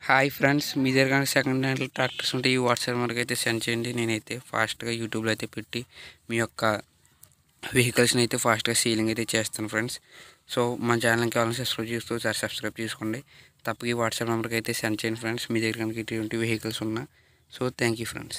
hi friends మీ దగ్గర కనుక second hand tractors ఉంటే ఈ వాట్సాప్ నెంబర్కి అయితే సెండ్ చేయండి నేనైతే ఫాస్ట్గా యూట్యూబ్లో అయితే పెట్టి మీ యొక్క వెహికల్స్ని అయితే ఫాస్ట్గా సీలింగ్ అయితే చేస్తాను ఫ్రెండ్స్ సో మన ఛానల్కి కావాలని సబ్స్క్రైబ్ చేస్తూ ఒకసారి సబ్స్క్రైబ్ చేసుకోండి తప్పక ఈ వాట్సాప్ నెంబర్కి అయితే సెండ్ చేయండి ఫ్రెండ్స్ మీ దగ్గర కనుక ఇటువంటి వెహికల్స్ ఉన్నా so thank you friends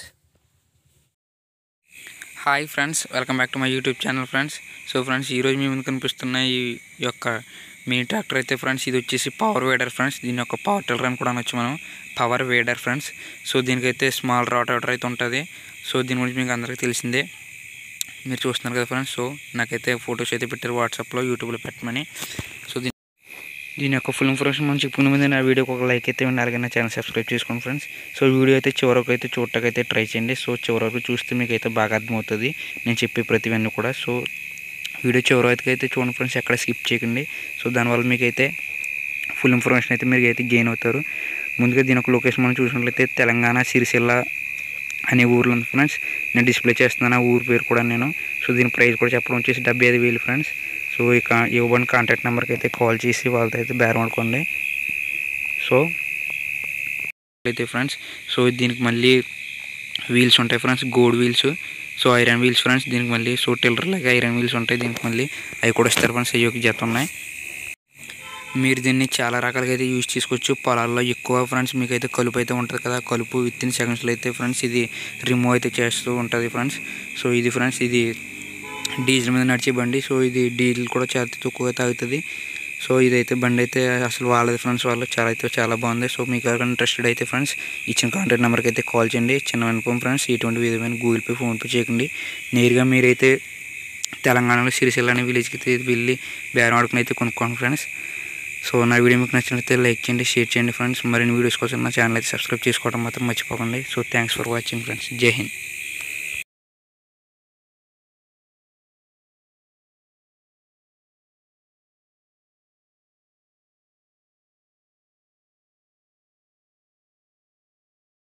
hi friends welcome back to my YouTube channel friends so friends ఈరోజు మీ ముందు కనిపిస్తున్న ఈ యొక్క మినీ ట్రాక్టర్ అయితే ఫ్రెండ్స్ ఇది వచ్చేసి పవర్ వేడర్ ఫ్రెండ్స్ దీని యొక్క పవర్ టిల్లర్ అని కూడా అనొచ్చు మనం పవర్ వేడర్ ఫ్రెండ్స్ సో దీనికైతే స్మాల్ రోటేటర్ అయితే ఉంటుంది సో దీని గురించి మీకు అందరికీ తెలిసిందే మీరు చూస్తున్నారు కదా ఫ్రెండ్స్ సో నాకైతే ఫొటోస్ అయితే పెట్టారు వాట్సాప్లో యూట్యూబ్లో పెట్టమని సో దీని దీని యొక్క ఫుల్ ఇన్ఫర్మేషన్ మనం చెప్పుకునే ముందు నా వీడియోకి ఒక లైక్ అయితే ఇవ్వండి అలాగే నా ఛానల్ సబ్స్క్రైబ్ చేసుకోండి ఫ్రెండ్స్ సో వీడియో అయితే చివరకు అయితే చూడటానికి ట్రై చేయండి సో చివరకు చూస్తే మీకు అయితే బాగా అర్థమవుతుంది నేను చెప్పే ప్రతివన్నీ కూడా సో వీడియో చివరికి అయితే చూడండి ఫ్రెండ్స్ ఎక్కడ స్కిప్ చేయకండి సో దానివల్ల మీకు అయితే ఫుల్ ఇన్ఫర్మేషన్ అయితే మీరు అయితే గెయిన్ అవుతారు ముందుగా దీని యొక్క లొకేషన్ మనం చూసినట్లయితే తెలంగాణ సిరిసిల్ల అనే ఊర్లో ఉంది ఫ్రెండ్స్ నేను డిస్ప్లే చేస్తున్నాను ఆ ఊరు పేరు కూడా నేను సో దీని ప్రైస్ కూడా చెప్పడం వచ్చేసి డెబ్బై ఐదు వేలు ఫ్రెండ్స్ సో ఇక ఇవ్వబడిన కాంటాక్ట్ నెంబర్కి అయితే కాల్ చేసి వాళ్ళతో అయితే బేరం ఆడుకోండి సో అయితే ఫ్రెండ్స్ సో దీనికి మళ్ళీ వీల్స్ ఉంటాయి friends gold wheels so iron wheels friends దీనికి మళ్ళీ సో టిల్లర్ లాగా ఐరన్ వీల్స్ ఉంటాయి దీనికి మళ్ళీ అవి కూడా ఇస్తారు ఫ్రెండ్స్ అవి ఒక జత ఉన్నాయి మీరు దీన్ని చాలా రకాలుగా అయితే యూజ్ చేసుకోవచ్చు పొలాల్లో ఎక్కువ ఫ్రెండ్స్ మీకు అయితే కలుపు అయితే ఉంటుంది కదా కలుపు విత్ ఇన్ సెకండ్స్లో అయితే ఫ్రెండ్స్ ఇది రిమూవ్ అయితే చేస్తూ ఉంటుంది ఫ్రెండ్స్ సో ఇది ఫ్రెండ్స్ ఇది డీజిల్ మీద నడిచే బండి సో ఇది డీజిల్ కూడా చాలా తక్కువగా తాగుతుంది సో ఇదైతే బండి అయితే అసలు వాళ్ళది ఫ్రెండ్స్ వాళ్ళు చాలా అయితే చాలా బాగుంది సో మీకు ఎవరికైనా ఇంట్రెస్టెడ్ అయితే ఫ్రెండ్స్ ఇచ్చిన కాంటాక్ట్ నెంబర్కి అయితే కాల్ చేయండి చిన్న వినపం ఫ్రెండ్స్ ఎటువంటి విధమైన గూగుల్ పే ఫోన్పే చేయకండి నేరుగా మీరైతే తెలంగాణలో సిరిసిల్ల అనే విలేజ్కి అయితే వెళ్ళి బేరం ఆడుకుని అయితే కొనుక్కోండి ఫ్రెండ్స్ సో నా వీడియో మీకు నచ్చినట్లయితే లైక్ చేయండి షేర్ చేయండి ఫ్రెండ్స్ మరిన్ని వీడియోస్ కోసం నా ఛానల్ అయితే సబ్స్క్రైబ్ చేసుకోవడం మాత్రం మర్చిపోకండి so thanks for watching friends Jai Hind